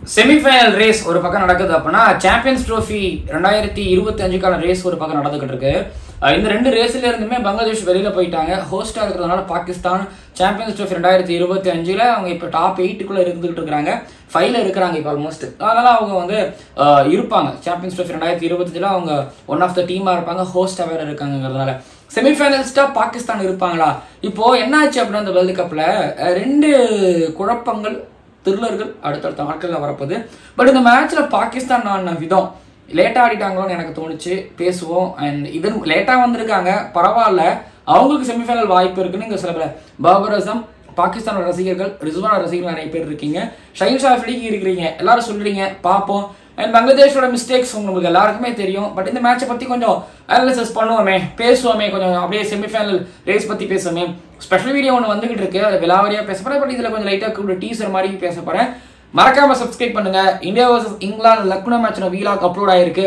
semi-final race ஒரு பக்கம் நடக்குது அப்படின்னா சாம்பியன்ஸ் ட்ரோஃபி ரெண்டாயிரத்தி இருபத்தி அஞ்சுக்கான ரேஸ் ஒரு பக்கம் நடந்துகிட்டு இருக்கு அஹ் இந்த ரெண்டு ரேஸ்ல இருந்துமே பங்களாதேஷ் வெளியில போயிட்டாங்க ஹோஸ்டா இருக்கிறதுனால பாகிஸ்தான் சாம்பியன்ஸ் ட்ரோஃபி ரெண்டாயிரத்தி இருபத்தி அஞ்சுல அவங்க இப்போ டாப் எயிட்டுக்குள்ள இருந்துகிட்டு இருக்காங்க ஃபைவ்ல இருக்கிறாங்க இப்போ ஆல்மோஸ்ட் அதனால அவங்க வந்து அஹ், இருப்பாங்க சாம்பியன்ஸ் ட்ரோஃபி ரெண்டாயிரத்தி இருபத்தஞ்சுல அவங்க ஒன் ஆஃப் த டீமா இருப்பாங்க ஹோஸ்டா வேற இருக்காங்கிறதுனால செமிஃபைனல்ஸ்டா பாகிஸ்தான் இருப்பாங்களா இப்போ என்னாச்சு அப்படின்னா இந்த வேர்ல்டு கப்ல அஹ், ரெண்டு குழப்பங்கள் த்ரில்லர்கள் அடுத்தடுத்த நாட்களில் வரப்போகுது பட் இந்த மேட்ச்சில் பாகிஸ்தான் ஆடின விதம் லேட்டாக ஆடிட்டாங்களோன்னு எனக்கு தோணுச்சு பேசுவோம் அண்ட் இது லேட்டாக வந்திருக்காங்க பரவாயில்ல அவங்களுக்கு செமிஃபைனல் வாய்ப்பு இருக்குன்னு இங்கே சில பேர் பாபர் அசம் பாகிஸ்தானோட ரசிகர்கள் ரிஸ்வான ரசிகர்கள் நிறைய பேர் இருக்கீங்க ஷஹீன் ஷாஃபிலிக்கு இருக்கிறீங்க எல்லாரும் சொல்றீங்க பார்ப்போம் அண்ட் பங்களாதேஷோட மிஸ்டேக்ஸ் உங்களுக்கு எல்லாருக்குமே தெரியும் பட் இந்த மேட்சை பற்றி கொஞ்சம் அனாலிசிஸ் பண்ணுவோமே பேசுவோமே கொஞ்சம் அப்படியே செமிஃபைனல் ரேஸ் பற்றி பேசுவோமே ஸ்பெஷல் வீடியோ ஒன்று வந்துகிட்டு இருக்கு அதை விலாவரியாக பேச போகிறேன் பட் இதில் கொஞ்சம் லைட்டாக கூட டீசர் மாதிரி பேச போகிறேன் மறக்காம சப்ஸ்கிரைப் பண்ணுங்க India versus England Lucknow match vlog upload ஆயிருக்கு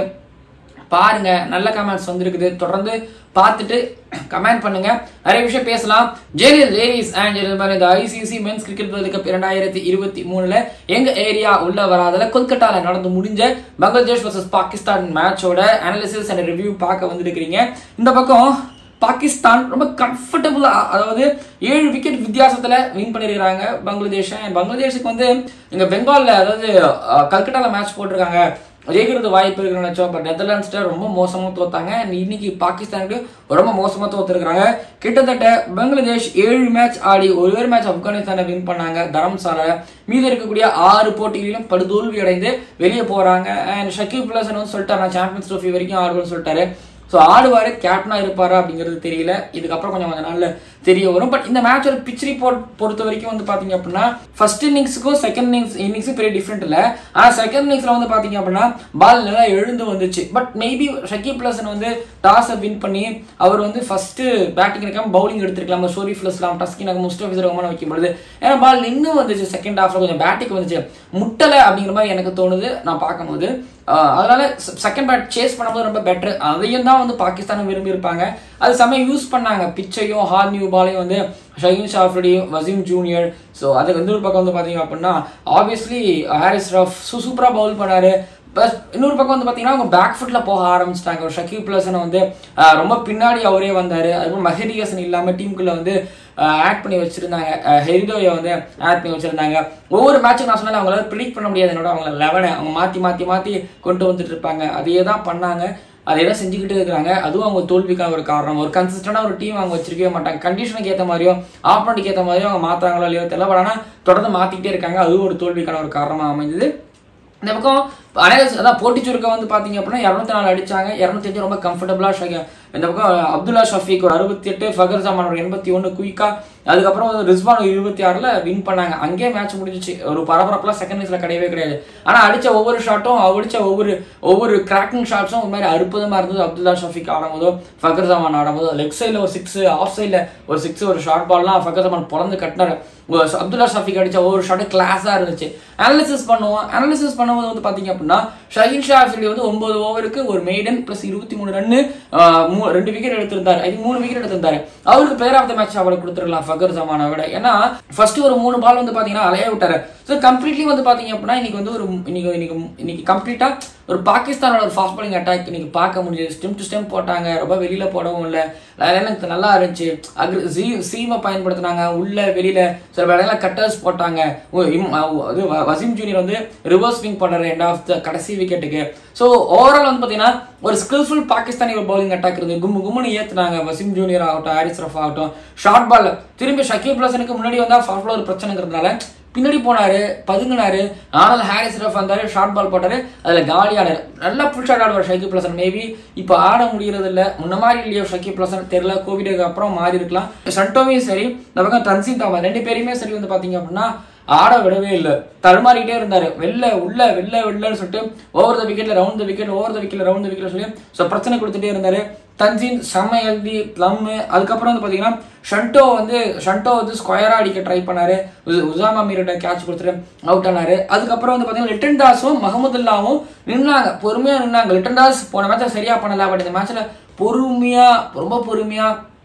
பாருங்க நல்ல கமெண்ட்ஸ் வந்திருக்குது தொடர்ந்து பார்த்துட்டு கமெண்ட் பண்ணுங்க நிறைய விஷயம் பேசலாம் ஜெயலலிதா லேடிஸ் அண்ட் ஜென்டில்மேன் இந்த ICC men's cricket world cup இரண்டாயிரத்தி இருபத்தி மூணுல எங்க ஏரியா உள்ள வராதுல கொல்கட்டால நடந்து முடிஞ்ச பங்களாதேஷ் வர்சஸ் பாகிஸ்தான் மேட்சோட அனாலிசிஸ் அண்ட் ரிவ்யூ பார்க்க வந்திருக்கிறீங்க இந்த பக்கம் பாகிஸ்தான் ரொம்ப கம்ஃபர்டபுளா அதாவது ஏழு விக்கெட் வித்தியாசத்துல வின் பண்ணிருக்காங்க பங்களாதேஷ் And பங்களாதேஷுக்கு வந்து இங்க பெங்கால்ல அதாவது அஹ், கல்கட்டால மேட்ச் போட்டிருக்காங்க ஜெயிக்கிறது வாய்ப்பு இருக்குன்னு நினைச்சோம் பட் நெதர்லாண்ட்ஸ்ட ரொம்ப மோசமா தோத்தாங்க And இன்னைக்கு பாகிஸ்தானுக்கு ரொம்ப மோசமா தோத்துருக்காங்க கிட்டத்தட்ட பங்களாதேஷ் ஏழு மேட்ச் ஆடி ஒரு மேட்ச் ஆப்கானிஸ்தானை வின் பண்ணாங்க தரம்சால மீதி இருக்கக்கூடிய ஆறு போட்டிகளிலும் படுதோல்வி அடைந்து வெளியே போறாங்க அண்ட் ஷக்கீப் பிளசன் வந்து சொல்லிட்டாரு நான் சாம்பியன்ஸ் ட்ரோஃபி வரைக்கும் ஆடுவேன்னு சொல்லிட்டாரு ஸோ ஆடுவாரு கேப்டனா இருப்பாரா அப்படிங்கிறது தெரியல இதுக்கப்புறம் கொஞ்சம் கொஞ்ச நாள்ல தெரிய வரும் பட் இந்த மேட்சோட பிச் ரிப்போர்ட் பொறுத்த வரைக்கும் வந்து பாத்தீங்க அப்படின்னா ஃபர்ஸ்ட் இன்னிங்ஸுக்கும் செகண்ட் இன்னிங்ஸ் இன்னிங்ஸும் பெரிய டிஃப்ரெண்ட் இல்லை ஆனா செகண்ட் இன்னிங்ஸ்ல வந்து பாத்தீங்க அப்படின்னா பால் நல்லா எழுந்து வந்துச்சு பட் மேபி ஷக்கீப் பிளசன் வந்து டாஸை வின் பண்ணி அவர் வந்து ஃபர்ஸ்ட் பேட்டிங் இருக்காம பவுலிங் எடுத்திருக்கலாம் சோரி பிளஸ்லாம் டஸ்கினாக முஸ்டபிஸ் ரஹ்மான் வைக்கும் பொழுது ஏன்னா பால் நின்று வந்துச்சு செகண்ட் ஹாஃப்ல கொஞ்சம் பேட்டிங் வந்துச்சு முட்டலை அப்படிங்கிற மாதிரி எனக்கு தோணுது நான் பார்க்கும்போது ஆஹ் அதனால செகண்ட் பேட் சேஸ் பண்ணும்போது ரொம்ப பெட்டர் அதையும் தான் வந்து பாகிஸ்தானும் விரும்பி இருப்பாங்க அது சமயம் யூஸ் பண்ணாங்க பிச்சையும் ஹார் நியூ பாலையும் வந்து ஷஹீன் ஷாஃப்ரி வசீம் ஜூனியர் ஸோ அதுக்கு இன்னொரு பக்கம் வந்து பார்த்தீங்க அப்படின்னா ஆப்வியஸ்லி ஹாரிஸ் ரஃப் சூப்பராக பவுல் பண்ணாரு பஸ் இன்னொரு பக்கம் வந்து பார்த்தீங்கன்னா அவங்க பேக் ஃபுட்டில் போக ஆரம்பிச்சிட்டாங்க ஷக்கீப் பிளஸனை வந்து ஆஹ் ரொம்ப பின்னாடி அவரே வந்தார் அதுக்கப்புறம் மஹதி ஹசன் இல்லாமல் டீமுக்குள்ள வந்து ஆட் பண்ணி வச்சிருந்தாங்க ஹெரிடோயை வந்து ஆட் பண்ணி வச்சிருந்தாங்க ஒவ்வொரு மேட்சும் நான் சொன்னால அவங்களால ப்ரிடிக் பண்ண முடியாது என்னோட அவங்க லெவனை அவங்க மாற்றி மாற்றி மாற்றி கொண்டு வந்துட்டு இருப்பாங்க அதையே தான் பண்ணாங்க அதே தான் செஞ்சுக்கிட்டு இருக்கிறாங்க அதுவும் அவங்க தோல்விக்கான ஒரு காரணம் ஒரு கன்சிஸ்டண்டாக ஒரு டீம் அவங்க வச்சிருக்கவே மாட்டாங்க கண்டிஷனுக்கு ஏற்ற மாதிரியும் ஆப்பனண்ட்டுக்கு ஏற்ற மாதிரியும் அவங்க மாத்துறாங்களோ இல்லையோ தெரியல பட் ஆனால் தொடர்ந்து மாற்றிக்கிட்டே இருக்காங்க அதுவும் ஒரு தோல்விக்கான ஒரு காரணமாக அமைஞ்சது இந்த பக்கம் அனைவரும் அதான் போட்டி சுருக்க வந்து பார்த்தீங்க அப்படின்னா இரநூத்தி நாலு அடிச்சாங்க இரநூத்தி அஞ்சு ரொம்ப கம்ஃபர்டபுளாக இந்த பக்கம் அப்துல்லா ஷஃபீக் ஒரு அறுபத்தி எட்டு ஃபகர் ஜமான் ஒரு எண்பத்தி ஒன்று குயிக்கா அதுக்கப்புறம் வந்து ரிஸ்வான் ஒரு இருபத்தி ஆறில் வின் பண்ணாங்க அங்கேயே மேட்ச் முடிஞ்சிச்சு ஒரு பரபரப்புலாம் செகண்ட் இன்னிங்ஸில் கிடையவே கிடையாது ஆனால் அடிச்ச ஒவ்வொரு ஷாட்டும் அடிச்ச ஒவ்வொரு ஒவ்வொரு கிராக்கிங் ஷாட்ஸும் ஒரு மாதிரி அற்புதமாக இருந்தது அப்துல்லா ஷஃபீக் ஆடும்போதோ ஃபகர் ஜமான் ஆடும்போதோ லெக் சைடில் ஒரு சிக்ஸ் ஆஃப் சைடில் ஒரு சிக்ஸ் ஒரு ஷார்ட் பால்லாம் ஃபகர் ஜமான் பிறந்து கட்டினாரு அப்துல்லா ஷஃபிக் அடிச்ச ஒவ்வொரு ஷாட்டும் கிளாஸாக இருந்துச்சு அனாலிசிஸ் பண்ணுவோம் அனாலிசிஸ் பண்ணும்போது வந்து பார்த்தீங்க அப்படின்னா ஷஹீன் ஷாஃபிலி வந்து ஒன்பது ஓவருக்கு ஒரு மெய்டன் ப்ளஸ் இருபத்தி மூணு ரன்னு ரெண்டு விக்கெட் எடுத்திருந்தாரு ஐ திங்க் மூணு விக்கெட் எடுத்திருந்தாரு அவருக்கு பிளேயர் ஆஃப் த மேட்ச் அவருக்கு கொடுத்துருக்கலாம் ஃபகர் ஜமானை விட ஏன்னா ஃபர்ஸ்ட் ஒரு மூணு பால் வந்து பார்த்தீங்கன்னா அலைய விட்டாரு ஸோ கம்ப்ளீட்லி வந்து பார்த்தீங்க அப்படின்னா இன்னைக்கு வந்து ஒரு இன்னைக்கு இன்னைக்கு இன்னைக்கு கம்ப்ளீட்டாக ஒரு பாகிஸ்தானோட ஒரு ஃபாஸ்ட் பாலிங் அட்டாக் இன்னைக்கு பார்க்க முடிஞ்சது ஸ்டெம் டு ஸ்டெம் போட்டாங்க ரொம்ப வெளியில போடவும் இல்லை எனக்கு நல்லா இருந்துச்சு அக்ரி சீ சீமை பயன்படுத்தினாங்க உள்ள வெளியில சில வேலையெல்லாம் கட்டர்ஸ் போட்டாங்க உ- இம்- அ- அது வ- வசீம் ஜூனியர் வந்து ரிவர்ஸ் ஸ்விங் பண்ணாரு எண்ட் ஆஃப் த கடைசி விக்கெட்டுக்கு ஸோ ஓவரால் வந்து பார்த்தீங்கன்னா ஒரு ஸ்கில்ஃபுல் பாகிஸ்தானி ஒரு பவுலிங் அட்டாக் இருந்து கும்மு கும்முன்னு ஏத்துனாங்க வசீம் ஜூனியர் ஆகட்டும் ஹாரிஸ் ரஃப் ஆகட்டும் ஷார்ட் பால் திரும்பி ஷக்கீப் ஹசனுக்கு முன்னாடி வந்தா ஃபாஸ்ட்ல ஒரு பிரச்சனைங்கிறதுனால பின்னாடி போனாரு பதுங்கினாரு ஆனால் ஹாரிஸ் ரஃப் வந்தாரு ஷார்ட் பால் போட்டாரு அதுல காலியானாரு நல்லா ஃபுல் ஷாட் ஆடுவார் ஷக்கீப் ஹசன் மேபி இப்போ ஆட முடியறது இல்ல முன்ன மாதிரி இல்லையோ ஷக்கீப் ஹசன் தெரியல கோவிடுக்கு அப்புறம் மாறி இருக்கலாம் சண்டோவையும் சரி இந்த பக்கம் தன்சீன் தாமஸ் ரெண்டு பேருமே சரி வந்து பாத்தீங்க அப்படின்னா ஆட விடவே இல்லை தடுமாறிக்கிட்டே இருந்தாரு வெளில உள்ள வெளில வெளிலன்னு சொல்லிட்டு ஓவர் த விக்கெட்ல round the wicket over the விக்கெட்ல ரவுண்ட் த விக்கெட்ல சொல்லி ஸோ பிரச்சனை கொடுத்துட்டே இருந்தாரு தன்சீன் செம்ம எழுதி ப்ளம் அதுக்கப்புறம் வந்து பாத்தீங்கன்னா ஷண்டோ வந்து ஷண்டோ வந்து ஸ்கொயரா அடிக்க ட்ரை பண்ணாரு உஸ்- உசாமா மீர்கிட்ட கேட்ச் கொடுத்துட்டு அவுட் ஆனாரு அதுக்கப்புறம் வந்து பாத்தீங்கன்னா லிட்டன் தாஸும் மஹமுதுல்லாவும் நின்னாங்க பொறுமையா நின்னாங்க லிட்டன் தாஸ் போன மேட்ச்ல சரியா பண்ணல பட் இந்த மேட்ச்ல பொறுமையா ரொம்ப பொறுமையா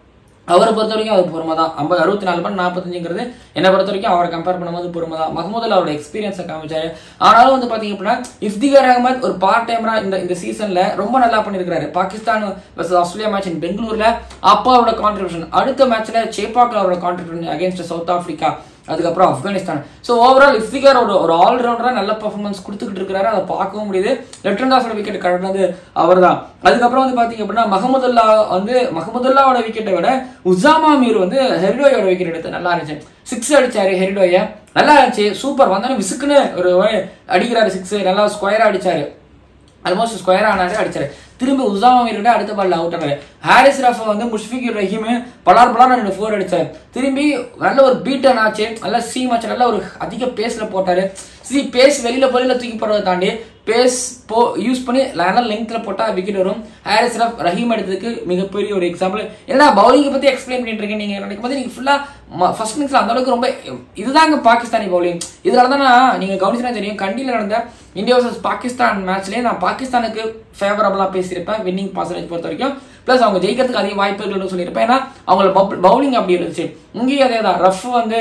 அவரை பொறுத்த வரைக்கும் அது பொறுமை தான் ஐம்பது அறுபத்தி நாலு பண்ண நாற்பத்தஞ்சுங்கிறது என்னை பொறுத்த வரைக்கும் அவரை கம்பேர் பண்ணும்போது பொறுமை தான் மஹமூதில் அவரோட எக்ஸ்பீரியன்ஸை காமிச்சாரு ஆனாலும் வந்து பார்த்தீங்க அப்படின்னா இஃப்திகர் அகமத் ஒரு பார்ட் டைமரா இந்த இந்த சீசன்ல ரொம்ப நல்லா பண்ணியிருக்காரு Pakistan versus Australia match in பெங்களூர்ல அப்போ அவரோட கான்ட்ரிபியூஷன் அடுத்த மேட்ச்ல சேப்பாக்ல அவரோட கான்ட்ரிபியூஷன் அகேன்ஸ்ட் சவுத் ஆப்பிரிக்கா அதுக்கப்புறம் ஆப்கானிஸ்தான் ஸோ ஓவரால் இஃப்திகார் ஒரு ஒரு ஆல்ரவுண்டராக நல்ல பர்ஃபார்மன்ஸ் கொடுத்துக்கிட்டு இருக்கிறாரு அதை பார்க்கவும் முடியுது லெப்டன் தாஸோட விக்கெட் கடந்தது அவர் தான் அதுக்கப்புறம் வந்து பார்த்தீங்க அப்படின்னா மஹமுதுல்லா வந்து மஹமுதுல்லாவோட விக்கெட்டை விட உசாமா மீர் வந்து ஹெரிடோயோட விக்கெட் எடுத்து நல்லா இருந்துச்சு சிக்ஸ் அடிச்சாரு ஹெரிடோய நல்லா இருந்துச்சு சூப்பர் வந்தாலும் விசுக்குன்னு ஒரு அடிக்கிறாரு சிக்ஸ் நல்லா ஸ்கொயரா அடிச்சாரு ஆல்மோஸ்ட் ஸ்கொயர் ஆனாரு அடிச்சாரு திரும்பி உசாமா மீர்கிட்ட அடுத்த பால்ல அவுட் ஆனாரு ஹாரிஸ் ரஃபா வந்து முஷ்ஃபிக் ரஹீம் பலார் பலார் ரெண்டு ஃபோர் அடிச்சாரு திரும்பி நல்ல ஒரு பீட்டன் ஆச்சு நல்ல சீம் ஆச்சு நல்ல ஒரு அதிக பேஸ்ல போட்டாரு சி பேஸ் வெளியில வெளியில தூக்கி போடுறதை தாண்டி பேஸ் போ யூஸ் பண்ணி நல்ல லெங்க்ல போட்டா விக்கெட் வரும் ஹாரிஸ் ரஃப் ரஹீம் எடுத்ததுக்கு மிகப்பெரிய ஒரு எக்ஸாம்பிள் என்ன பவுலிங்கை பத்தி எக்ஸ்பிளைன் பண்ணிட்டு இருக்கீங்க நீங்க நினைக்கும் போது நீங்க ஃபுல்லா ஃபர்ஸ்ட் இன்னிங்ஸ்ல அந்த அளவுக்கு ரொம்ப இதுதாங்க பாகிஸ்தானி பவுலிங் இதனால தான் நான் நீங்க கவனிச்சா தெரியும் கண்டியில் நடந்த இந்தியா வர்சஸ் பாகிஸ்தான் மேட்ச்லயே நான் பாகிஸ்தானுக்கு ஃபேவரபிளா பேசியிருப்பேன் வின்னிங் பர்சன்டேஜ் பொறுத்த வரைக்கும் ப்ளஸ் அவங்க ஜெயிக்கிறதுக்கு அதிக வாய்ப்புகள் சொல்லியிருப்பேன் ஏன்னா அவங்களோட பவுலிங் அப்படி இருந்துச்சு இங்கேயும் அதே தான் ரஃப் வந்து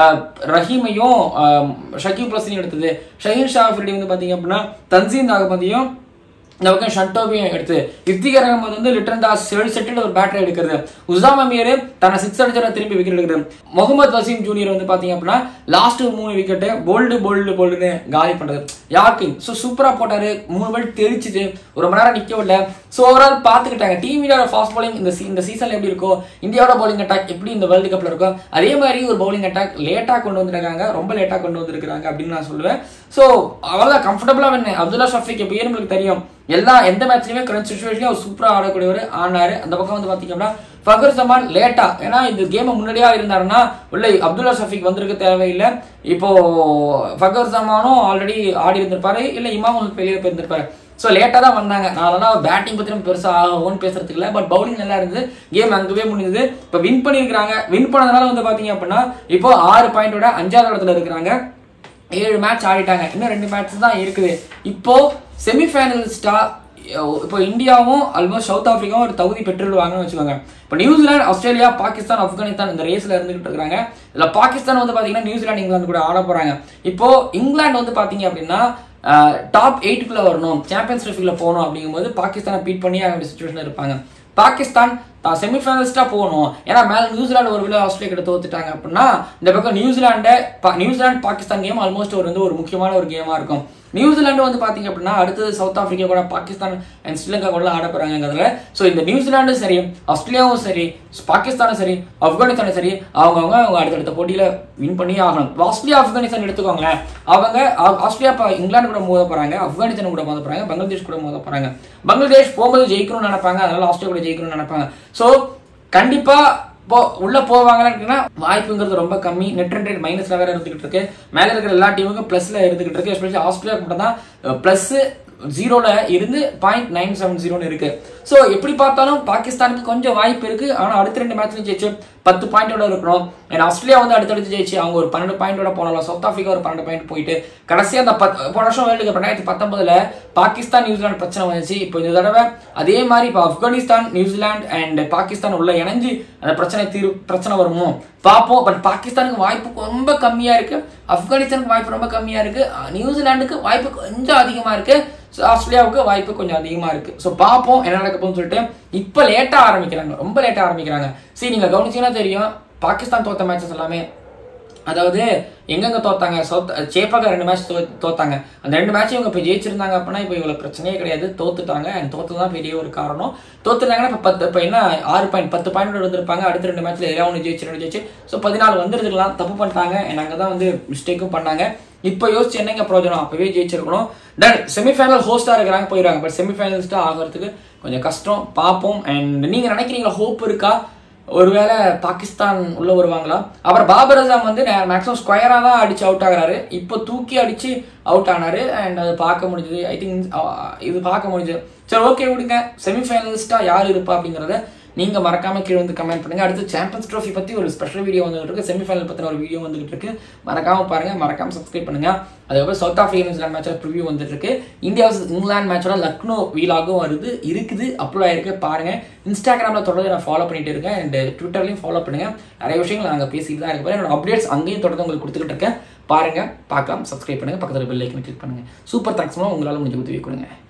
ரஹீமையும் ஷக்கீப் ஹசனையும் எடுத்தது ஷஹீன் ஷா அஃப்ரிடி வந்து பார்த்தீங்க அப்படின்னா தன்சீம் அகமதியும் இந்த பக்கம் ஷட்டோபியும் எடுத்து இஃப்திகர் அகமது வந்து லிட்டன் தாஸ் செல் செட்டில் ஒரு பேட்டரி எடுக்கிறது உசாம் அமீர் தன்னை சிக்ஸ் அடிச்சா திரும்பி விக்கெட் எடுக்கிறது முகமது வசீம் ஜூனியர் வந்து பாத்தீங்க அப்படின்னா லாஸ்ட் மூணு விக்கெட்டு போல்டு போல்டு போல்டுன்னு காலி பண்றது யார்கிங் ஸோ சூப்பரா போட்டாரு மூணு பால் தெரிச்சுட்டு ஒரு மணி நேரம் நிக்க விடல ஸோ ஓவரால் பார்த்துக்கிட்டாங்க டீம் இந்தியாவோட ஃபாஸ்ட் bowling இந்த se- இந்த சீசன்ல எப்படி இருக்கோ இந்தியாவோட bowling அட்டாக் எப்படி இந்த வேர்ல்டு கப்ல இருக்கோ அதே மாதிரி ஒரு bowling அட்டாக் லேட்டா கொண்டு வந்திருக்காங்க ரொம்ப லேட்டா கொண்டு வந்திருக்காங்க அப்படின்னு நான் சொல்லுவேன் ஸோ அவ்வளோதான் கம்ஃபர்டபுளா வேணும் அப்துல்லா ஷஃபிக் எப்பயே நம்மளுக்கு தெரியும் எல்லா எந்த மேட்ச்லயுமே கரண்ட் சுச்சுவேஷன்லயும் அவர் சூப்பரா ஆடக்கூடியவர் ஆனாரு அந்த பக்கம் வந்து பாத்தீங்கன்னா ஃபகர் ஜமான் லேட்டா ஏன்னா இந்த கேம் முன்னாடியா இருந்தாருன்னா உள்ள அப்துல்லா ஷஃபிக் வந்திருக்க தேவையில்லை இப்போ ஃபகர் ஜமானும் ஆல்ரெடி ஆடி இருந்திருப்பாரு இல்ல இமாம் வெளியே போயிருந்திருப்பாரு ஸோ லேட்டாக தான் வந்தாங்க நான் அதெல்லாம் பேட்டிங் பற்றி நம்ம பெருசாக ஓன் பேசுறதுக்கு இல்லை பட் பவுலிங் நல்லா இருந்தது கேம் அங்கவே முடிஞ்சது இப்போ வின் பண்ணியிருக்காங்க வின் பண்ணதுனால வந்து பார்த்தீங்க அப்படின்னா இப்போ ஆறு பாயிண்டோட அஞ்சாவது இடத்துல இருக்கிறாங்க ஏழு மேட்ச் ஆடிட்டாங்க இன்னும் ரெண்டு மேட்ச் தான் இருக்குது இப்போ செமிஃபைனலிஸ்டா இப்போ இந்தியாவும் ஆல்மோஸ்ட் சவுத் ஆப்பிரிக்காவும் ஒரு தகுதி பெற்றுடுவாங்கன்னு வச்சுக்கோங்க இப்போ நியூசிலாந்து ஆஸ்திரேலியா பாகிஸ்தான் ஆப்கானிஸ்தான் இந்த ரேஸ்ல இருந்துகிட்டு இருக்காங்க இதுல பாகிஸ்தான் வந்து பாத்தீங்கன்னா நியூசிலாந்து இங்கிலாந்து கூட ஆட போறாங்க இப்போ இங்கிலாந்து வந்து பாத்தீங்க அப்படின்னா டாப் எயிட்டுக்குள்ள வரணும் சாம்பியன்ஸ் ட்ரோஃபில போகணும் அப்படிங்கும்போது பாகிஸ்தானை பீட் பண்ணி அவங்க சுச்சுவேஷன் இருப்பாங்க பாகிஸ்தான் தான் செமிஃபைனலிஸ்டா போகணும் ஏன்னா மேல நியூசிலாந்து ஒரு விட ஆஸ்திரேலியா கிட்ட தோத்துட்டாங்க அப்படின்னா இந்த பக்கம் நியூசிலாண்டை பா- நியூசிலாந்து பாகிஸ்தான் கேம் ஆல்மோஸ்ட் ஒரு வந்து ஒரு முக்கியமான ஒரு கேமா இருக்கும் நியூசிலாந்து வந்து பாத்தீங்க அப்படின்னா அடுத்தது சவுத் ஆப்பிரிக்கா கூட பாகிஸ்தான் அண்ட் ஸ்ரீலங்கா கூட ஆட போறாங்கிறதுல ஸோ இந்த நியூசிலாண்டும் சரி ஆஸ்திரேலியாவும் சரி பாகிஸ்தானும் சரி ஆப்கானிஸ்தானும் சரி அவங்கவுங்க அவங்க அடுத்தடுத்த போட்டியில வின் பண்ணி ஆகணும் இப்ப ஆஸ்திரேலியா ஆப்கானிஸ்தான் எடுத்துக்கோங்களேன் அவங்க ஆ- ஆஸ்திரேலியா இப்ப இங்கிலாந்து கூட மோத போறாங்க ஆப்கானிஸ்தான் கூட மோத போறாங்க பங்களாதேஷ் கூட மோத போறாங்க பங்களாதேஷ் போகும்போது ஜெயிக்கணும்னு நினைப்பாங்க அதனால ஆஸ்திரேலியா கூட ஜெயிக்கணும்னு நினைப்பாங்க ஸோ கண்டிப்பா போ உள்ள போவாங்கன்னு வாய்ப்புங்கிறது ரொம்ப கம்மி நெட் ரன் ரேட் மைனஸ்ல வேற இருந்துகிட்டு இருக்கு மேல இருக்கிற எல்லா டீமுக்கும் பிளஸ்ல இருந்துகிட்டு இருக்கு எஸ்பெஷலி ஆஸ்திரேலியா மட்டும் தான் பிளஸ் ஜீரோல இருந்து பாயிண்ட் நைன் செவன் ஜீரோன்னு இருக்கு ஸோ எப்படி பார்த்தாலும் பாகிஸ்தானுக்கு கொஞ்சம் வாய்ப்பு இருக்கு ஆனா அடுத்த ரெண்டு மேட்ச்லையும் ஜெயிச்சு பத்து பாயிண்டோட இருக்கணும் ஏன்னா ஆஸ்திரேலியா வந்து அடுத்தடுத்து ஜெயிச்சு அவங்க ஒரு பன்னெண்டு பாயிண்டோட போனாலும் சவுத் ஆப்பிரிக்கா ஒரு பன்னெண்டு பாயிண்ட் போயிட்டு கடைசியா அந்த பத்து போன வருஷம் வேர்ல்டு கப் ரெண்டாயிரத்தி பத்தொன்பதுல பாகிஸ்தான் நியூசிலாந்து பிரச்சனை வந்துச்சு இப்போ இந்த தடவை அதே மாதிரி இப்போ ஆப்கானிஸ்தான் நியூசிலாந்து அண்ட் பாகிஸ்தான் உள்ள இணைஞ்சு அந்த பிரச்சனை தீர்வு பிரச்சனை வருமோ பார்ப்போம் பட் பாகிஸ்தானுக்கு வாய்ப்பு ரொம்ப கம்மியா இருக்கு ஆப்கானிஸ்தானுக்கு வாய்ப்பு ரொம்ப கம்மியா இருக்கு அஹ் நியூசிலாந்துக்கு வாய்ப்பு கொஞ்சம் அதிகமா இருக்கு So, ஆஸ்திரேலியாவுக்கு வாய்ப்பு கொஞ்சம் அதிகமா இருக்கு ஸோ பார்ப்போம் என்ன நடக்க போகுதுன்னு சொல்லிட்டு இப்போ லேட்டா ஆரம்பிக்கிறாங்க ரொம்ப லேட்டா ஆரம்பிக்கிறாங்க சரி நீங்க கவனிச்சீங்கன்னா தெரியும் பாகிஸ்தான் தோத்த மேட்சஸ் எல்லாமே அதாவது எங்கெங்க தோத்தாங்க சவுத் சேப்பாக்க ரெண்டு மேட்ச் தோத்தாங்க அந்த ரெண்டு மேட்ச் இவங்க இப்போ ஜெயிச்சிருந்தாங்க அப்படின்னா இப்போ இவ்வளவு பிரச்சனையே கிடையாது தோத்துட்டாங்க அண்ட் தோத்து தான் பெரிய ஒரு காரணம் தோத்துட்டாங்கன்னா இப்போ பத்து இப்போ என்ன ஆறு பாயிண்ட் பத்து பாயிண்ட் இருந்திருப்பாங்க அடுத்த ரெண்டு மேட்ச்ல எல்லாம் ஒன்று ஜெயிச்சு ரெண்டு ஜெயிச்சு ஸோ பதினாலு வந்துருக்கலாம் தப்பு பண்ணிட்டாங்க and அங்கே தான் வந்து மிஸ்டேக்கும் பண்ணாங்க இப்போ யோசிச்சு என்னங்க பிரயோஜனம் அப்பவே ஜெயிச்சிருக்கணும் தென் செமிஃபைனல் ஹோஸ்டா இருக்கிறாங்க போயிடுறாங்க பட் செமிஃபைனலிஸ்டா ஆகிறதுக்கு கொஞ்சம் கஷ்டம் பார்ப்போம் அண்ட் நீங்க நினைக்கிறீங்களா ஹோப் இருக்கா ஒருவேளை பாகிஸ்தான் உள்ள வருவாங்களா அப்புறம் பாபர் அசாம் வந்து மேக்ஸிமம் ஸ்கொயரா தான் அடிச்சு அவுட் ஆகுறாரு இப்போ தூக்கி அடிச்சு அவுட் ஆனாரு அண்ட் அது பார்க்க முடிஞ்சது ஐ திங்க் இது பார்க்க முடிஞ்சது சரி ஓகே விடுங்க செமிஃபைனலிஸ்டா யார் இருப்பா அப்படிங்கறத நீங்க மறக்காம கீழே வந்து கமெண்ட் பண்ணுங்க அடுத்து சாம்பியன்ஸ் ட்ரோஃபி பத்தி ஒரு ஸ்பெஷல் வீடியோ வந்துட்டு இருக்கு செமிஃபைனல் பத்தின ஒரு வீடியோ வந்துகிட்டு இருக்கு மறக்காம பாருங்க மறக்காம சப்ஸ்கிரைப் பண்ணுங்க அதுக்கப்புறம் சவுத் ஆஃப்ரிக்கா நியூசிலாந்து மேட்சோட ப்ரிவியூ வந்துட்டு இருக்கு இந்தியா vs இங்கிலாந்து மேட்சோட லக்னோ வீலாகும் வருது இருக்குது அப்லோட் ஆயிருக்கு பாருங்க இன்ஸ்டாகிராமில் தொடர்ந்து நான் ஃபாலோ பண்ணிட்டு இருக்கேன் அண்ட் ட்விட்டர்லையும் ஃபாலோ பண்ணுங்க நிறைய விஷயங்கள் நாங்கள் பேசிட்டு தான் இருக்க என்னோட அப்டேட்ஸ் அங்கேயும் தொடர்ந்து உங்களுக்கு கொடுத்துக்கிட்டு இருக்கேன் பாருங்க பார்க்கலாம் சப்ஸ்கிரைப் பண்ணுங்க பக்கத்தில் பெல் ஐக்கனை கிளிக் பண்ணுங்க சூப்பர் தேங்க்ஸ் உங்களால் முடிஞ்ச உதவி கொடுங்க